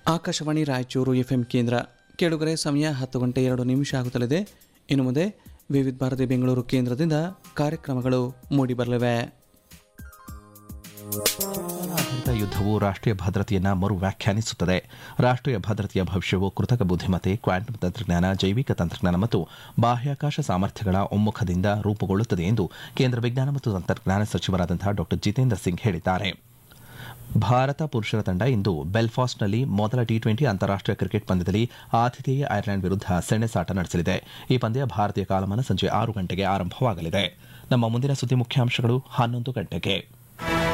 Akashvani Raichur FM ಕೇಂದ್ರ ಕೇಳುಗರೆ ಸಮಯ ಹತ್ತು ಗಂಟೆ ಎರಡು ನಿಮಿಷ ಆಗುತ್ತಲಿದೆ ಇನ್ನು ಮುಂದೆ ವಿವಿಧ ಭಾರತಿ ಬೆಂಗಳೂರು ಕೇಂದ್ರದಿಂದ ಕಾರ್ಯಕ್ರಮಗಳು ಮೂಡಿಬರಲಿವೆ ಆಧಾರಿತ ಯುದ್ಧವು ರಾಷ್ಟ್ರೀಯ ಭದ್ರತೆಯನ್ನ ಮರು ವ್ಯಾಖ್ಯಾನಿಸುತ್ತದೆ ರಾಷ್ಟ್ರೀಯ ಭದ್ರತೆಯ ಭವಿಷ್ಯವು ಕೃತಕ ಬುದ್ಧಿಮತ್ತೆ ಕ್ವಾಂಟಮ್ ತಂತ್ರಜ್ಞಾನ ಜೈವಿಕ ತಂತ್ರಜ್ಞಾನ ಮತ್ತು ಬಾಹ್ಯಾಕಾಶ ಸಾಮರ್ಥ್ಯಗಳ ಒಮ್ಮುಖದಿಂದ ರೂಪುಗೊಳ್ಳುತ್ತದೆ ಎಂದು ಕೇಂದ್ರ ವಿಜ್ಞಾನ ಮತ್ತು ತಂತ್ರಜ್ಞಾನ ಸಚಿವರಾದಂತಹ ಡಾ ಜಿತೇಂದ್ರ ಸಿಂಗ್ ಹೇಳಿದ್ದಾರೆ ಭಾರತ ಪುರುಷರ ತಂಡ ಇಂದು ಬೆಲ್ಫಾಸ್ಟ್ನಲ್ಲಿ ಮೊದಲ ಟಿ ಟ್ವೆಂಟಿ ಅಂತಾರಾಷ್ಟೀಯ ಕ್ರಿಕೆಟ್ ಪಂದ್ಯದಲ್ಲಿ ಆತಿಥೇಯ ಐರ್ಲೆಂಡ್ ವಿರುದ್ಧ ಸೆಣಸಾಟ ನಡೆಸಲಿದೆ ಈ ಪಂದ್ಯ ಭಾರತೀಯ ಕಾಲಮಾನ ಸಂಜೆ ಆರು ಗಂಟೆಗೆ ಆರಂಭವಾಗಲಿದೆ ನಮ್ಮ ಮುಂದಿನ ಸುದ್ದಿ ಮುಖ್ಯಾಂಶಗಳು ಹನ್ನೊಂದು ಗಂಟೆಗೆ